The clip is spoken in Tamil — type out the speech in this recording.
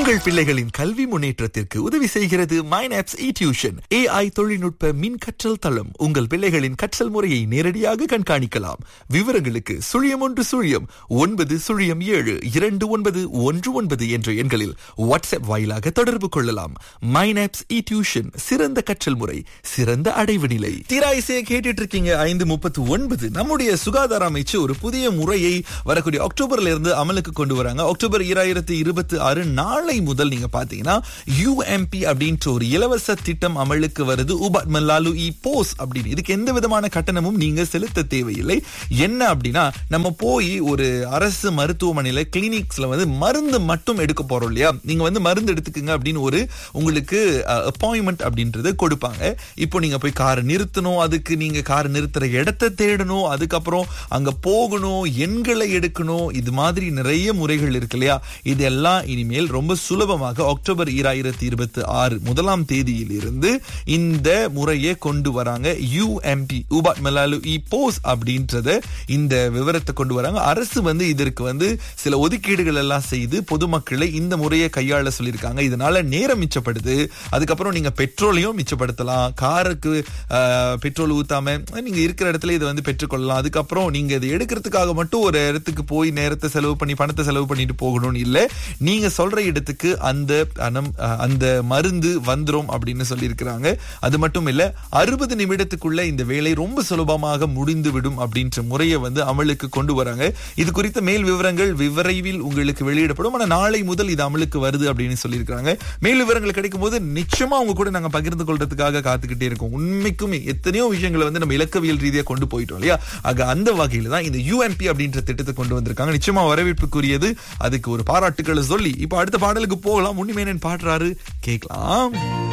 உங்கள் பிள்ளைகளின் கல்வி முன்னேற்றத்திற்கு உதவி செய்கிறது மைனாப்ஸ் இ டியூஷன் ஏஐ தொழில்நுட்ப மின் கற்றல் தளம் உங்கள் பிள்ளைகளின் கற்றல் முறையை நேரடியாக கண்காணிக்கலாம் விவரங்களுக்கு சுழியம் ஒன்று சுழியம் ஒன்பது சுழியம் ஏழு இரண்டு ஒன்பது ஒன்று ஒன்பது என்ற எண்களில் வாட்ஸ்அப் வாயிலாக தொடர்பு கொள்ளலாம் மைனாப்ஸ் இ டியூஷன் சிறந்த கற்றல் முறை சிறந்த அடைவு நிலை தீராயிசையை கேட்டுட்டு இருக்கீங்க ஐந்து முப்பத்து ஒன்பது நம்முடைய சுகாதார அமைச்சு ஒரு புதிய முறையை வரக்கூடிய அக்டோபர்ல இருந்து அமலுக்கு கொண்டு வராங்க அக்டோபர் இராயிரத்தி இருபத்தி ஆறு நாளை முதல் நீங்க பாத்தீங்கன்னா யூஎம்பி அப்படின்ற ஒரு இலவச திட்டம் அமலுக்கு வருது உபாட் மல்லாலு இ போஸ் அப்படின்னு இதுக்கு எந்த விதமான கட்டணமும் நீங்க செலுத்த தேவையில்லை என்ன அப்படின்னா நம்ம போய் ஒரு அரசு மருத்துவமனையில கிளினிக்ஸ்ல வந்து மருந்து மட்டும் எடுக்க போறோம் இல்லையா நீங்க வந்து மருந்து எடுத்துக்கங்க அப்படின்னு ஒரு உங்களுக்கு அப்பாயின்மெண்ட் அப்படின்றது கொடுப்பாங்க இப்போ நீங்க போய் காரை நிறுத்தணும் அதுக்கு நீங்க கார் நிறுத்துற இடத்தை தேடணும் அதுக்கப்புறம் அங்க போகணும் எண்களை எடுக்கணும் இது மாதிரி நிறைய முறைகள் இருக்கு இல்லையா இதெல்லாம் இனிமேல் ரொம்ப சுலபமாக அக்டோபர் ஈராயிரத்தி இருபத்தி ஆறு முதலாம் தேதியில் இருந்து இந்த முறையை கொண்டு வராங்க யூஎம்பி உபாட் மலாலு இ போஸ் அப்படின்றத இந்த விவரத்தை கொண்டு வராங்க அரசு வந்து இதற்கு வந்து சில ஒதுக்கீடுகள் எல்லாம் செய்து பொதுமக்களை இந்த முறையை கையாள சொல்லியிருக்காங்க இதனால நேரம் மிச்சப்படுது அதுக்கப்புறம் நீங்க பெட்ரோலையும் மிச்சப்படுத்தலாம் காருக்கு ஆஹ், பெட்ரோல் ஊத்தாம நீங்க இருக்கிற இடத்துல இதை வந்து பெற்றுக்கொள்ளலாம் அதுக்கப்புறம் நீங்க இதை எடுக்கிறதுக்காக மட்டும் ஒரு இடத்துக்கு போய் நேரத்தை செலவு பண்ணி பணத்தை செலவு பண்ணிட்டு போகணும்னு இல்ல நீங்க சொல்ற இடத்துக்கு அந்த பணம் அஹ், அந்த மருந்து வந்துரும் அப்படின்னு சொல்லியிருக்கிறாங்க அது மட்டும் இல்ல அறுபது நிமிடத்துக்குள்ள இந்த வேலை ரொம்ப சுலபமாக முடிந்து விடும் அப்படின்ற முறையை வந்து அமலுக்கு கொண்டு வராங்க இது குறித்த மேல் விவரங்கள் விரைவில் உங்களுக்கு வெளியிடப்படும் ஆனா நாளை முதல் இது அமலுக்கு வருது அப்படின்னு சொல்லியிருக்காங்க மேல் விவரங்கள் கிடைக்கும் போது நிச்சயமா உங்க கூட நாங்க பகிர்ந்து கொள்றதுக்காக காத்துக்கிட்டே இருக்கோம் உண்மைக்குமே எத்தனையோ விஷயங்களை வந்து நம்ம இலக்கவியல் ரீதியா கொண்டு போயிட்டோம் இல்லையா ஆக அந்த வகையில தான் இந்த யூஎன்பி அப்படின்ற திட்டத்தை கொண்டு வந்திருக்காங்க நிச்சயமா வரவேற்புக்குரியது அதுக்கு ஒரு பாராட்டுக்களை சொல்லி இப்ப அடுத்த பாடலுக்கு போகலாம் உண்மையான பாடுறாரு கேட்கலாம்